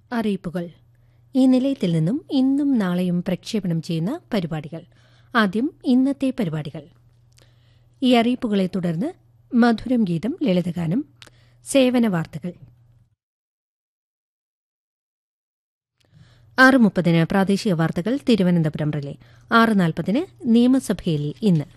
അറിയിപ്പുകൾ ഈ നിലയത്തിൽ നിന്നും ഇന്നും നാളെയും പ്രക്ഷേപണം ചെയ്യുന്ന പരിപാടികൾ ആദ്യം ഇന്നത്തെ പരിപാടികൾ ഈ അറിയിപ്പുകളെ തുടർന്ന് മധുരം ഗീതം ലളിതഗാനം സേവന വാർത്തകൾ ആറ് മുപ്പതിന് പ്രാദേശിക വാർത്തകൾ തിരുവനന്തപുരം റിലേ ആറ് നാൽപ്പതിന് നിയമസഭയിൽ ഇന്ന്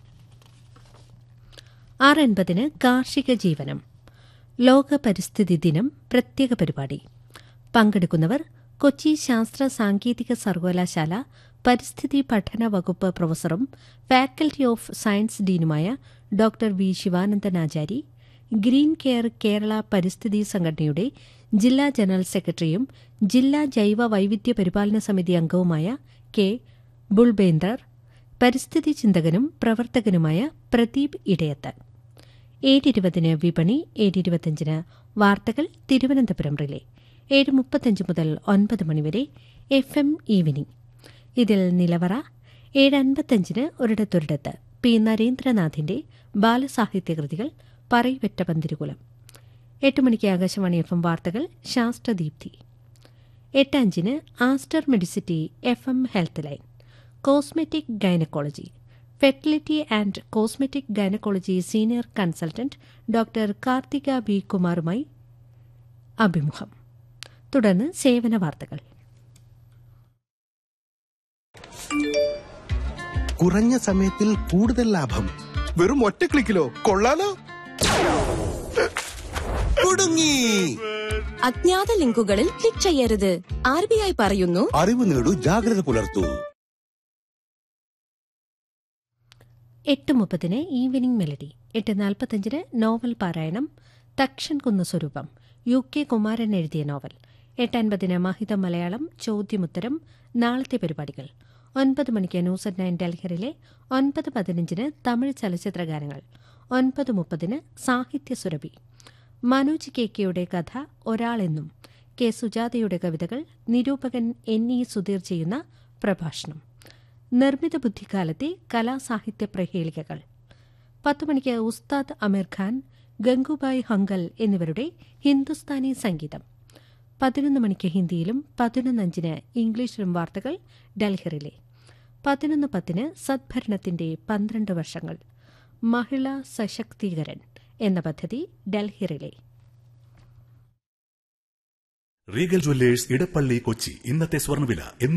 ആറ് എൺപതിന് കാർഷിക ജീവനം ലോക പരിസ്ഥിതി ദിനം പ്രത്യേക പരിപാടി പങ്കെടുക്കുന്നവർ കൊച്ചി ശാസ്ത്ര സാങ്കേതിക സർവകലാശാല പരിസ്ഥിതി പഠന വകുപ്പ് പ്രൊഫസറും ഫാക്കൽറ്റി ഓഫ് സയൻസ് ഡീനുമായ doctor V Sivanandanachari green care Kerala പരിസ്ഥിതി സംഘടനയുടെ ജില്ലാ ജനറൽ സെക്രട്ടറിയും ജില്ലാ ജൈവ വൈവിധ്യ പരിപാലന സമിതി അംഗവുമായ കെ ബുൾബേന്ദർ പരിസ്ഥിതി ചിന്തകനും പ്രവർത്തകനുമായ പ്രദീപ് ഇടയത്ത് ഏഴിരുപതിന് വിപണി ഏഴിരുപത്തിയഞ്ചിന് വാർത്തകൾ തിരുവനന്തപുരം റിലേ ഏഴ് മുപ്പത്തഞ്ച് മുതൽ ഒൻപത് മണിവരെ എഫ് എം ഈവനിംഗ് ഇതിൽ നിലവറ ഏഴ് അൻപത്തഞ്ചിന് ഒരിടത്തൊരിടത്ത് പി നരേന്ദ്രനാഥിന്റെ ബാലസാഹിത്യകൃതികൾ പറയിവെറ്റ പന്തിരുകുലം എട്ട് മണിക്ക് ആകാശവാണി എഫ് എം വാർത്തകൾ ശാസ്ത്രദീപ്തി എട്ട് അഞ്ചിന് Aster medicity F M health line cosmetic gynaecology fertility and cosmetic gynaecology senior consultant doctor Karthika B കുമാറുമായി അഭിമുഖം തുടർന്ന് സേവന വാർത്തകൾ കുറഞ്ഞ സമയത്തിൽ കൂടുതൽ ലാഭം വെറും ഒറ്റ ക്ലിക്കിലോ കൊള്ളാലോ കുടുങ്ങി അജ്ഞാത ലിങ്കുകളിൽ ക്ലിക്ക് ചെയ്യരുത് ആർ ബി ഐ പറയുന്നു അറിവ് നേടൂ ജാഗ്രത പുലർത്തൂ എട്ട് മുപ്പതിന് ഈവനിംഗ് മെലഡി എട്ട് നാൽപ്പത്തഞ്ചിന് നോവൽ പാരായണം തക്ഷൻ കുന്ന് സ്വരൂപം യു കെ കുമാരൻ എഴുതിയ നോവൽ എട്ട് അൻപതിന് മഹിത മലയാളം ചോദ്യമുത്തരം നാളത്തെ പരിപാടികൾ ഒൻപത് മണിക്ക് ന്യൂസ് അറ്റ് നയൻ ഡൽഹിയിലെ ഒൻപത് പതിനഞ്ചിന് തമിഴ് ചലച്ചിത്ര ഗാനങ്ങൾ ഒൻപത് മുപ്പതിന് സാഹിത്യ സുരഭി മനോജ് കെ കെയുടെ കഥ ഒരാളെന്നും കെ സുജാതയുടെ കവിതകൾ നിരൂപകൻ എൻ ഇ സുധീർ ചെയ്യുന്ന പ്രഭാഷണം നിർമ്മിത ബുദ്ധിക്കാലത്തെ കലാസാഹിത്യ പ്രഹേളികകൾ പത്ത് മണിക്ക് ഉസ്താദ് അമീർ ഖാൻ ഗംഗുബായ് ഹങ്കൽ എന്നിവരുടെ ഹിന്ദുസ്ഥാനി സംഗീതം പതിനൊന്ന് മണിക്ക് ഹിന്ദിയിലും പതിനൊന്നഞ്ചിന് ഇംഗ്ലീഷിലും വാർത്തകൾ ഡൽഹിറിലെ പതിനൊന്ന് പത്തിന് സദ്ഭരണത്തിന്റെ പന്ത്രണ്ട് വർഷങ്ങൾ മഹിളാ സശക്തീകരൺ എന്ന പദ്ധതി ഡൽഹിറിലെ റീഗൽ ജ്വല്ലേഴ്സ് ഇടപ്പള്ളി കൊച്ചി ഇന്നത്തെ സ്വർണ്ണവില